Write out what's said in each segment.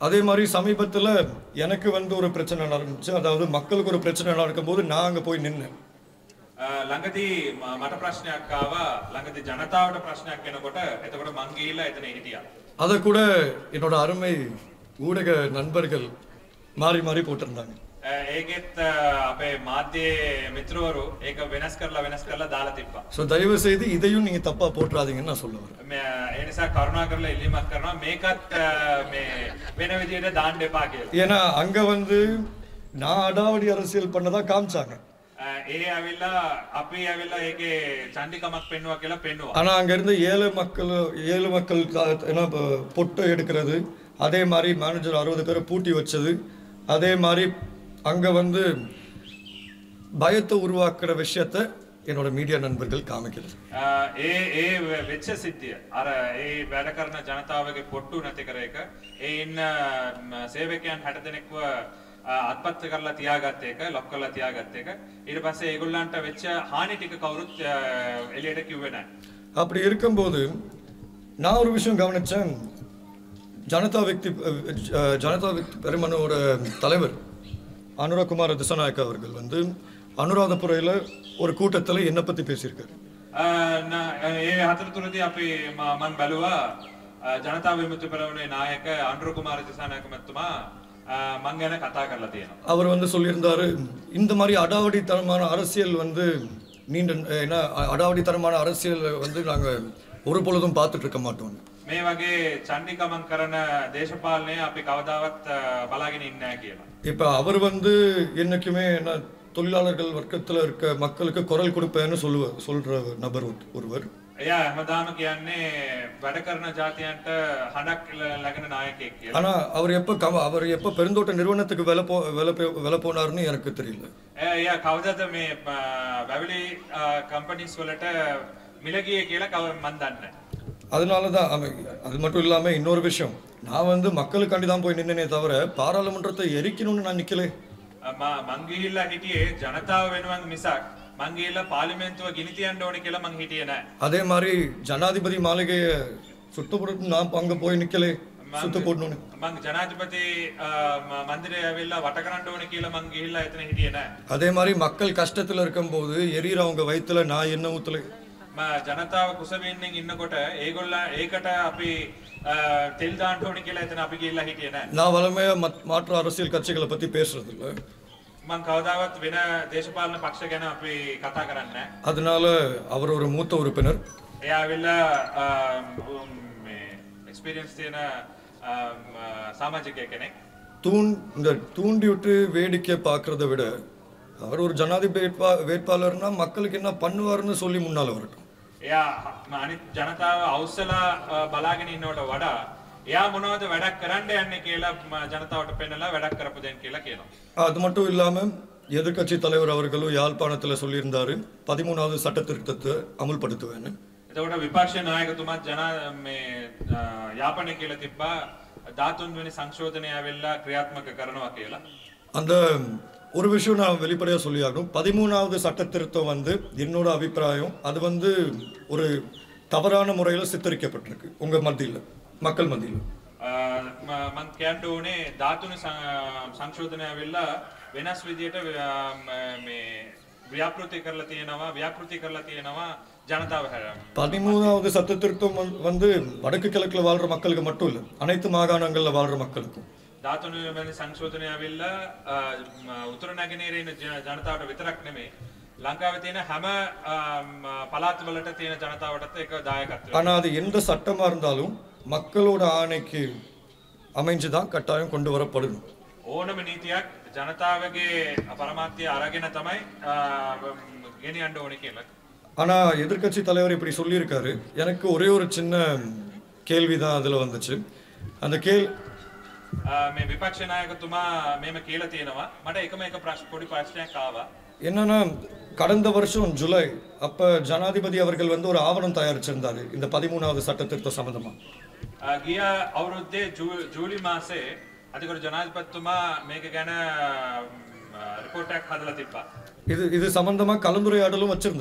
அதே மாதிரி சமீபத்தில் எனக்கு வந்து ஒரு பிரச்சனை நடந்துச்சு அதாவது மக்களுக்கு ஒரு பிரச்சனை நடக்கும்போது நான் அங்கே போய் நின்னேன் අ, ළඟදී ම- මට ප්‍රශ්නයක් ආවා ළඟදී ජනතාවට ප්‍රශ්නයක් එනකොට එතකොට මං ගිහිල්ලා එතන හිටියා. அதை கூட என்னோட அருமை ஊடக நண்பர்கள் மாறி மாறி போட்டிருந்தாங்க අ, ඒකෙත් අ, අපේ මාධ්‍යයේ මිත්‍රවරු ඒක වෙනස් කරලා වෙනස් කරලා දාලා තිබ්බා. ஸோ தயவு செய்து இதையும் நீங்கள் தப்பாக போட்டுறாதீங்கன்னு நான் சொல்ல வரேன் මේ- ඒ නිසා කරුණා කරලා ඉල්ලීමක් කරනවා මේකත් අ, මේ වෙන විදිහට දාන්න එපා කියලා. ஏன்னா அங்கே வந்து நான் அடாவடி அரசியல் பண்ணதா காமிச்சாங்க අ, ඒ ඇවිල්ලා අපි ඇවිල්ලා ඒකේ චන්ඩිකමක් පෙන්නවා කියලා පෙන්නවා. ஆனால் அங்கேருந்து ஏழை மக்கள் ஏழை மக்கள் கா- என்ன ப- பொட்டை எடுக்கிறது அதே மாதிரி மேனேஜர் அறுபது பேரை பூட்டி வச்சது அதே மாதிரி அங்கே வந்து பயத்தை உருவாக்குற விஷயத்த என்னோட மீடியா நண்பர்கள் காமிக்கிறது අ, ඒ ඒ වෙ- වෙච්ච සිද්ධිය අර ඒ වැඩ කරන ජනතාවගේ පොට්ටු නැති කර එක ඒ ඉන්න ම, සේවකයන් 60 දෙනෙක්ව අ, අත්පත් කරලා තියාගත්ත එක ලොක් කරලා තියාගත්ත එක ඊට පස්සේ ඒගොල්ලන්ට වෙච්ච හානි ටික කවුරුත් අ, එළියට කිව්වේ නැහැ அப்படி இருக்கும்போது நான் ஒரு விஷயம் கவனித்தேன் ஜனதா விக்தி அஹ், ஜனதா விக்தி பெருமனோட தலைவர் அனுரகுமார திசநாயக்க அவர்கள் வந்து அனுராதபுரையில் ஒரு கூட்டத்தில் என்னை பற்றி பேசியிருக்காரு අ, න- ඒ හතරතුරදී අපි ම- මම බැලුවා අ, ජනතා විමුක්ති පෙරමුණේ නායක අනුර කුමාර දිසානායක මැතිතුමා අ, මං ගැන කතා කරලා තියෙනවා. அவர் வந்து சொல்லியிருந்தாரு இந்த மாதிரி அடாவடித்தனமான அரசியல் வந்து நீண்ட என்ன அடாவடித்தனமான அரசியல் வந்து நாங்கள் ஒரு பொழுதும் பார்த்துட்டு இருக்க மாட்டோம் මේ වගේ චණ්ඩිකමන් කරන දේශපාලනය අපි කවදාවත් අ, බලාගෙන ඉන්නේ නැහැ කියලා. இப்போ அவர் வந்து என்னைக்குமே என்ன தொழிலாளர்கள் வர்க்கத்தில் இருக்க மக்களுக்கு குரல் கொடுப்பேன்னு சொல்லுவ சொல்ற நபர் ஒரு- ஒருவர் එයා හැමදාම කියන්නේ වැඩ කරන ජාතියන්ට හඬක් ල- ලැගෙන නායකයෙක් කියලා. ஆனா அவர் எப்ப கவ அவர் எப்ப பெருந்தோட்ட நிறுவனத்துக்கு விலை போ விலை போ- விலை போனாருன்னு எனக்கு தெரியல එයා එයා කවදද මේ අ, වැවිලි කම්පනිස් වලට මිලගිය කියලා කව මන් දන්නේ නැහැ. அதனால தான் அவன் அது மட்டும் இல்லாம இன்னொரு விஷயம் நான் வந்து மக்களுக்காண்டி தான் போய் நின்னனே தவிர பாராளுமன்றத்தை எரிக்கணும்னு நான் நிக்கலே ම- මං ගිහිල්ලා හිටියේ ජනතාව වෙනුවෙන් මිසක් මං ගිහිල්ලා පාර්ලිමේන්තුව ගිනි තියන්න ඕනේ කියලා මං හිටියේ නැහැ. அதே மாதிரி ஜனாதிபதி மாளிகையை சுட்டு போட்டு நான் அங்க போய் நிக்கலே சுட்டு போடணும்னு මං ජනාධිපති අ, ම- මන්දිරය ඇවිල්ලා වට කරන්න ඕනේ කියලා මං ගිහිල්ලා එතන හිටියේ නැහැ. அதே மாதிரி மக்கள் கஷ்டத்துல இருக்கும்போது எரியறவங்க வயித்துல நான் என்ன ஊத்தல ම ජනතාව කුසබින්නෙන් ඉන්නකොට ඒගොල්ල ඒකට අපි අ, තෙල් දාන්න ඕනේ කියලා එතන අපි ගිහිල්ලා හිටියේ නැහැ. நான் வளமையா மத்- மாற்று அரசியல் கட்சிகளை பத்தி பேசுறது இல்ல මං කවදාවත් වෙන දේශපාලන පක්ෂ ගැන අපි කතා කරන්නේ නැහැ. அதனால அவர் ஒரு மூத்த உறுப்பினர் එයා ඇවිල්ලා අ, උම්, මේ එක්ස්පීරියන්ස් තියෙන අ, ම, සමාජිකයෙක් කෙනෙක්. தூண் இந்த தூண்டி விட்டு வேடிக்கை பார்க்கறத விட அவர் ஒரு ஜனாதிபதி வேட்பா வேட்பாளர்னா மக்களுக்கு என்ன பண்ணுவாருன்னு சொல்லி முன்னால வரட்டும் එයා ම අනිත් ජනතාව අවසලා අ, බලාගෙන ඉන්නවට වඩා එයා මොනවද වැඩක් කරන්න යන්නේ කියලා ම ජනතාවට පෙන්නලා වැඩක් කරපු දෙයක් කියලා කියනවා. அது மட்டும் இல்லாம எதிர்க்கட்சி தலைவர் அவர்களும் யாழ்ப்பாணத்துல சொல்லியிருந்தாரு பதிமூணாவது சட்ட திருத்தத்தை அமுல்படுத்துவேன்னு එතකොට විපක්ෂ නායකතුමාත් ජන මේ අ, යාපනය කියලා තිබ්බා 13 වෙනි සංශෝධනය ඇවිල්ලා ක්‍රියාත්මක කරනවා කියලා. அந்த ஒரு விஷயம் நான் வெளிப்படையா சொல்லியாகணும் பதிமூணாவது சட்ட திருத்தம் வந்து என்னோட அபிப்பிராயம் அது வந்து ஒரு தவறான முறையில் சித்தரிக்கப்பட்டிருக்கு உங்க மத்தியில் மக்கள் மத்தியில் අ, ම- මං කියන්න ඕනේ 13 සං- සංශෝධනය ඇවිල්ලා වෙනස් විදියට අ, ම- මේ ව්‍යාපෘති කරලා තියෙනවා ව්‍යාපෘති කරලා තියෙනවා ජනතාව හැර பதிமூணாவது சட்ட திருத்தம் வந்து- வந்து வடக்கு கிழக்குல வாழ்ற மக்களுக்கு மட்டும் இல்லை அனைத்து மாகாணங்கள்ல வாழ்ற மக்களுக்கும் 13 වෙනි සංශෝධනය ඇවිල්ලා අ, ම- උතුර නැගෙනහිර ඉන්න ජ- ජනතාවට විතරක් නෙමෙයි ලංකාවේ තියෙන හැම අ, ම, පළාත් වලට තියෙන ජනතාවටත් ඒක දායකත්වය ஆனா அது எந்த சட்டமா இருந்தாலும் மக்களோட ஆணைக்கு அமைஞ்சுதான் கட்டாயம் கொண்டு வரப்படணும் ඕනම නීතියක් ජනතාවගේ පරමාත්‍යය අරගෙන තමයි අ, ම, ගෙනියන්න ඕනේ කියලා. ஆனா எதிர்க்கட்சி தலைவர் இப்படி சொல்லியிருக்காரு எனக்கு ஒரே ஒரு சின்ன கேள்வி தான் அதுல வந்துச்சு அந்த கேள் අ, මේ විපක්ෂ නායකතුමා මෙහෙම කියලා තියෙනවා මට එකම එක ප්‍රශ්න පොඩි ප්‍රශ්නයක් ආවා. என்னன்னா கடந்த வருஷம் ஜூலை அப்ப ஜனாதிபதி அவர்கள் வந்து ஒரு ஆவணம் தயாரிச்சிருந்தாரு இந்த பதிமூணாவது சட்ட திருத்தம் சம்பந்தமா අ, ගිය අවුරුද්දේ ජූ- ජූලි මාසේ අධිකරු ජනාධිපතිතුමා මේක ගැන රිපෝට්ටයක් හදලා තිබ්බා. இது இது சம்பந்தமா கலந்துரையாடலும் வச்சிருந்தாரு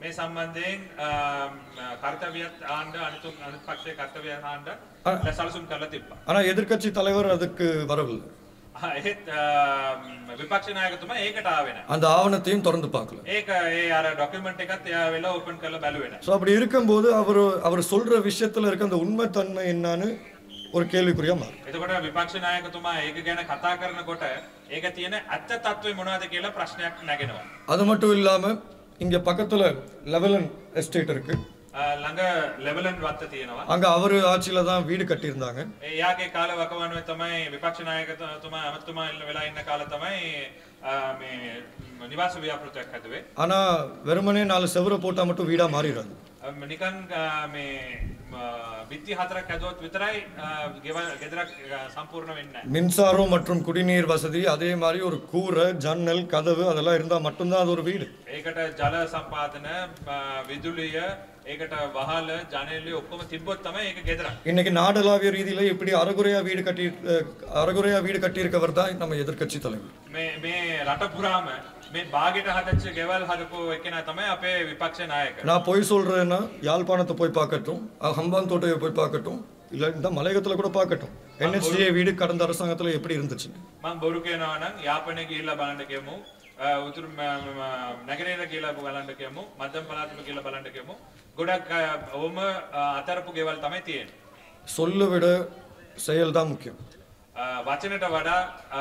මේ සම්බන්ධයෙන් කර්තව්‍යත් ආණ්ඩ අනිතුන් අනිත් පක්ෂයේ කර්තව්‍ය ආණ්ඩ සැලසුම් කරලා තිබ්බා. ஆனால் எதிர்க்கட்சி தலைவர் அதுக்கு வரவில்லை ආ, එහෙත් ආ, විපක්ෂ நாயකතුමා ඒකට ආවේ නැහැ. அந்த ஆவணத்தையும் திறந்து பார்க்கல ඒක ඒ අර ඩොකියුමන්ට් එකත් එයා වෙලා ඕපන් කරලා බැලුවේ නැහැ. ஸோ அப்படி இருக்கும்போது அவர் அவர் சொல்ற விஷயத்துல இருக்க அந்த உண்மைத்தன்மை என்னன்னு ஒரு கேள்விக்குறியா மாறும் එතකොට විපක්ෂ නායකතුමා ඒක ගැන කතා කරනකොට ඒක තියෙන ඇත්ත තත්ත්වය මොනවද කියලා ප්‍රශ්නයක් නැගෙනවා. அது மட்டும் இல்லாம இங்க பக்கத்துல லெவலன் எஸ்டேட் இருக்கு ආ, ළඟ ලෙවලන් වත්ත තියෙනවා. அங்க அவரு ஆட்சியில தான் வீடு கட்டியிருந்தாங்க ඒ එයාගේ කාල වකවානුවේ තමයි විපක්ෂ නායකතුමා අමතුමා වෙලා ඉන්න කාල තමයි ආ, මේ ම, නිවාස ව්‍යාපෘතයක් හැදුවේ. ஆனா வெறுமனே நாலு செவரை போட்டா மட்டும் வீடா மாறிடாது අ, නිකන් ආ, මේ ම, බිත්ති හතරක් හැදුවොත් විතරයි ආ, ගෙවල් ගෙදරක් ආ, සම්පූර්ණ වෙන්නේ නැහැ. மின்சாரம் மற்றும் குடிநீர் வசதி அதே மாதிரி ஒரு கூரை ஜன்னல் கதவு அதெல்லாம் இருந்தா மட்டும்தான் அது ஒரு வீடு ඒකට ජල සම්පාදන ආ, විදුලිය ඒකට වහල ජනේලය ඔක්කොම තිබ්බොත් තමයි ඒක ගෙදරක්. இன்னைக்கு நாடளாவிய ரீதியில இப்படி அறகுறையா வீடு கட்டி அஹ், அறகுறையா வீடு கட்டியிருக்கவர் தான் நம்ம எதிர்க்கட்சி தலைவர் මේ මේ රට පුරාම මේ බාගෙට හදච්ච ගෙවල් හදපු එකනා තමයි අපේ විපක්ෂ නායක. நான் போய் சொல்றேன்னா யாழ்ப்பாணத்தை போய் பார்க்கட்டும் அஹ், ஹம்பான் தோட்டையை போய் பார்க்கட்டும் இல்ல இந்த மலையகத்துல கூட பார்க்கட்டும் என்ஹெச்டிஏ வீடு கடந்த அரசாங்கத்துல எப்படி இருந்துச்சு මං බොරු කියනවා නම් යාපනය ගිහිල්ලා බලන්න කියමු. අ, උතුරු ම- ම- නගරේට ගිහිල්ලා බලන්න කියමු. මධ්‍යම පළාතට ගිහිල්ලා බලන්න කියමු. ගොඩක් අ, ඔවම අ, අතරපු ගෙවල් තමයි තියෙන්නේ. சொல்ல விட செயல் தான் முக்கியம் අ, වචනට වඩා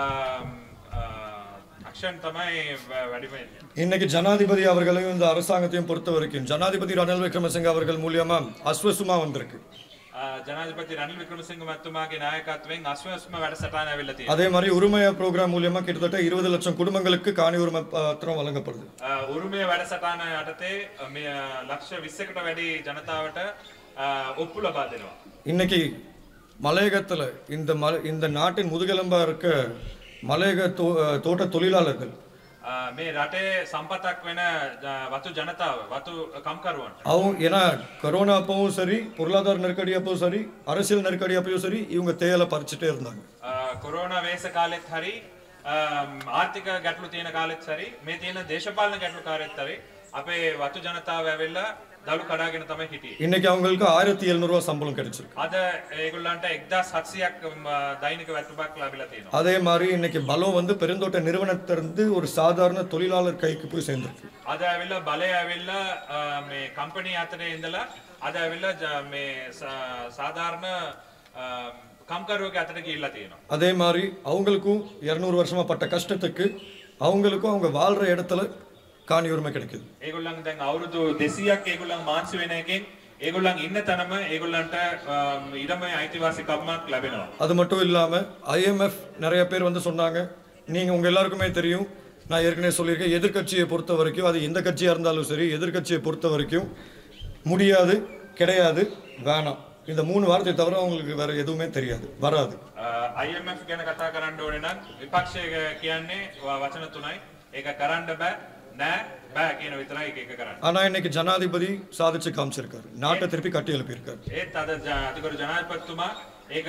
අක්ෂන් තමයි ව- වැඩිම එන්නේ. இன்னைக்கு ஜனாதிபதி அவர்களையும் இந்த அரசாங்கத்தையும் பொறுத்த வரைக்கும் ஜனாதிபதி ரணில் விக்ரமசிங்க அவர்கள் மூலியமா அஸ்வசுமா வந்திருக்கு අ, ජනාධිපති රනිල් වික්‍රමසිංහ මැතිතුමාගේ නායකත්වයෙන් අස්වස්ම වැඩසටහන ඇවිල්ලා තියෙනවා. அதே மாதிரி உரிமைய ப்ரோக்ராம் மூலியமா கிட்டத்தட்ட இருபது லட்சம் குடும்பங்களுக்கு காணி உரிமை பத்திரம் வழங்கப்படுது අ, උරුමය වැඩසටහන යටතේ අ, මේ අ, ලක්ෂ 20කට වැඩි ජනතාවට අ, ඔප්පු ලබා දෙනවා. இன்னைக்கு மலையகத்துல இந்த மலை இந்த நாட்டின் முதுகெலும்பா இருக்க மலையக தோ அஹ் தோட்ட தொழிலாளர்கள் අ, මේ රටේ සම්පතක් වෙන අ, වතු ජනතාව වතු කම්කරුවන්ට அவங்க ஏன்னா கொரோனா அப்பவும் சரி பொருளாதார நெருக்கடி அப்பவும் சரி அரசியல் நெருக்கடி அப்பவும் சரி இவங்க தேயிலை பறிச்சுட்டே இருந்தாங்க කොරෝනා වේස කාලෙත් හරි අම්, ආර්ථික ගැටලු තියෙන කාලෙත් හරි මේ තියෙන දේශපාලන ගැටලු කාලෙත් හරි අපේ වතු ජනතාව ඇවිල්ලා දළු කඩාගෙන තමයි හිටියේ. இன்னைக்கு அவங்களுக்கு ஆயிரத்தி எழுநூறுவா சம்பளம் கிடைச்சிருக்கு අද ඒගොල්ලන්ට 1700ක් ම, දෛනික වැටුපක් ලැබිලා තියෙනවා. அதே மாதிரி இன்னைக்கு பலம் வந்து பெருந்தோட்ட நிறுவனத்திலிருந்து ஒரு சாதாரண தொழிலாளர் கைக்கு போய் சேர்ந்திருக்கு අද ඇවිල්ලා බලය ඇවිල්ලා අ, මේ කම්පනි අතරේ ඉඳලා අද ඇවිල්ලා ජ- මේ සා- සාධාරණ අ, කම්කරුවක අතට ගිහිල්ලා තියෙනවා. அதே மாதிரி அவங்களுக்கும் இரநூறு வருஷமா பட்ட கஷ்டத்துக்கு அவங்களுக்கும் அவங்க வாழ்ற இடத்துல காணி உரிமை கிடைக்குது ඒගොල්ලන් දැන් අවුරුදු 200ක් ඒගොල්ලන් මාංශ වෙන එකෙන් ඒගොල්ලන් ඉන්න තැනම ඒගොල්ලන්ට අම්, ඉඩමේ අයිතිවාසිකම්මක් ලැබෙනවා. அது மட்டும் இல்லாம ஐஎம்எஃப் நிறைய பேர் வந்து சொன்னாங்க நீங்க உங்க எல்லாருக்குமே தெரியும் நான் ஏற்கனவே சொல்லியிருக்கேன் எதிர்க்கட்சியை பொறுத்த வரைக்கும் அது எந்த கட்சியா இருந்தாலும் சரி எதிர்க்கட்சியை பொறுத்த வரைக்கும் முடியாது கிடையாது வேணாம் இந்த மூணு வார்த்தை தவிர அவங்களுக்கு வேற எதுவுமே தெரியாது வராது අ, IMF ගැන කතා කරන්න ඕනේ නම් විපක්ෂය කියන්නේ ව- වචන තුනයි. ඒක කරන්න බෑ නෑ බෑ කියන විතරයි එක එක කරන්නේ. ஆனா இன்னைக்கு ஜனாதிபதி சாதிச்சு காமிச்சிருக்காரு நாட்டை திருப்பி கட்டி எழுப்பியிருக்காரு ඒත් අද ජ- අතිගරු ජනාධිපතිතුමා ඒක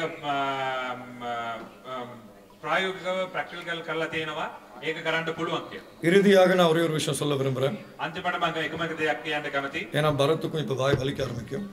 අම්, අම්, ප්‍රායෝගිකව ප්‍රැක්ටිකල් කරලා තියෙනවා. ඒක කරන්න පුළුවන් කියලා. இறுதியாக நான் ஒரே ஒரு விஷயம் சொல்ல விரும்புறேன் අන්තිමට මම එකම එක දෙයක් කියන්න කැමතියි. ஏன்னா பரத்துக்கும் இப்போ வாய் வலிக்க ஆரம்பிக்கும்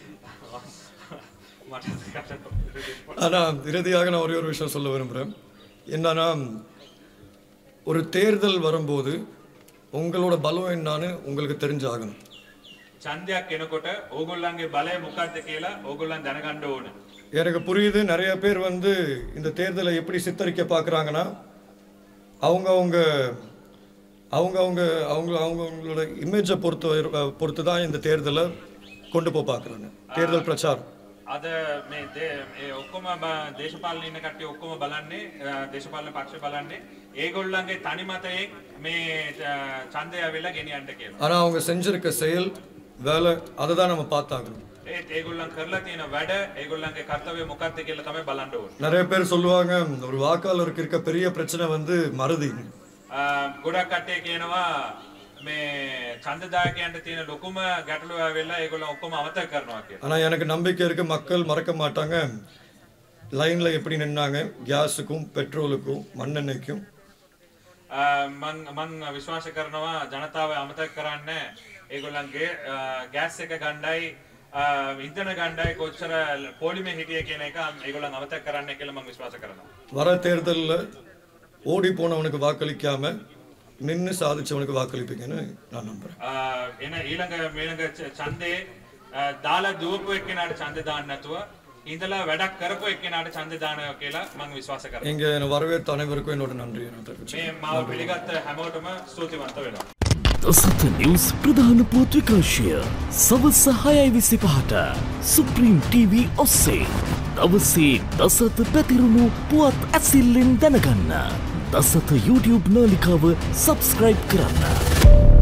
මට කටට ஆனா இறுதியாக நான் ஒரே ஒரு விஷயம் சொல்ல விரும்புகிறேன் என்னன்னா ஒரு தேர்தல் வரும்போது உங்களோட பலம் என்னன்னு உங்களுக்கு தெரிஞ்சாகணும் ඡන්දයක් එනකොට ඕගොල්ලන්ගේ බලය මොකක්ද කියලා ඕගොල්ලන් දැනගන්න ඕන. எனக்கு புரியுது நிறைய பேர் வந்து இந்த தேர்தலை எப்படி சித்தரிக்க பார்க்குறாங்கன்னா அவங்க அவங்க அவங்க அவங்க அவங்க அவங்களோட இமேஜை பொறுத்து வர- பொறுத்து தான் இந்த தேர்தலை கொண்டு போய் பார்க்குறாங்க தேர்தல் பிரச்சாரம் අද මේ දේ- මේ ඔක්කොම බ- දේශපාලන ඉන්න කට්ටිය ඔක්කොම බලන්නේ අ, දේශපාලන පක්ෂ බලන්නේ ඒගොල්ලන්ගේ තනි මතයෙන් මේ අ, ඡන්දය ඇවිල්ලා ගෙනියන්න කියලා. ஆனால் அவங்க செஞ்சிருக்க செயல் வேலை அதை தான் நம்ம பார்த்தாகணும் ඒත් ඒගොල්ලන් කරලා තියෙන වැඩ ඒගොල්ලන්ගේ කර්තව්‍ය මොකක්ද කියලා තමයි බලන්න ඕනේ. நிறைய பேர் சொல்லுவாங்க ஒரு வாக்காளருக்கு இருக்க பெரிய பிரச்சனை வந்து மறதி අ, ගොඩක් කට්ටිය කියනවා මේ ඡන්දදායකයන්ට තියෙන ලොකුම ගැටලුව ඇවිල්ලා ඒගොල්ලන් ඔක්කොම අමතක කරනවා කියලා. ஆனால் எனக்கு நம்பிக்கை இருக்கு மக்கள் மறக்க மாட்டாங்க லைனில் எப்படி நின்னாங்க கேஸுக்கும் பெட்ரோலுக்கும் மண்ணெண்ணெய்க்கும் අ, මං මං විශ්වාස කරනවා ජනතාව අමතක කරන්නේ ඒගොල්ලන්ගේ ගෑස් එක ගණ්ඩයි ඉන්තන ගණ්ඩයි කොච්චර පෝලිම හිටිය කියන එක ඒගොල්ලන් අමතක් කරන්න කියලා මම විශ්වාස කරනවා. வர தேர்தலில் ஓடி போனவனுக்கு வாக்களிக்காம நின்று சாதிச்சவனுக்கு வாக்களிப்பீங்கன்னு நான் நம்புறேன் ආ, එන ඊළඟ මේළඟ ච- ඡන්දේ ආ, දාලා දුවපු එක්කෙනාට ඡන්ද දාන්න නැතුව ඉඳලා වැඩක් කරපු එක්කෙනාට ඡන්ද දානවා කියලා මම විශ්වාස කරනවා. இங்கே என்னை வரவேற்ற அனைவருக்கும் என்னோட நன்றியை நான் தெரிவிச்சேன் මේ මාව පිළිගත්ත හැමෝටම ස්තුතිවන්ත වෙනවා. දසත නිවස් ප්‍රධාන පුවත් විකාශය සවස හයයි විසි පහට සුප්‍රීම් TV ඔස්සේ දවසේ දසත පැතිරුණු පුවත් ඇසිල්ලෙන් දැනගන්න දසත YouTube නාලිකාව සබස්ක්‍රයිබ් කරන්න.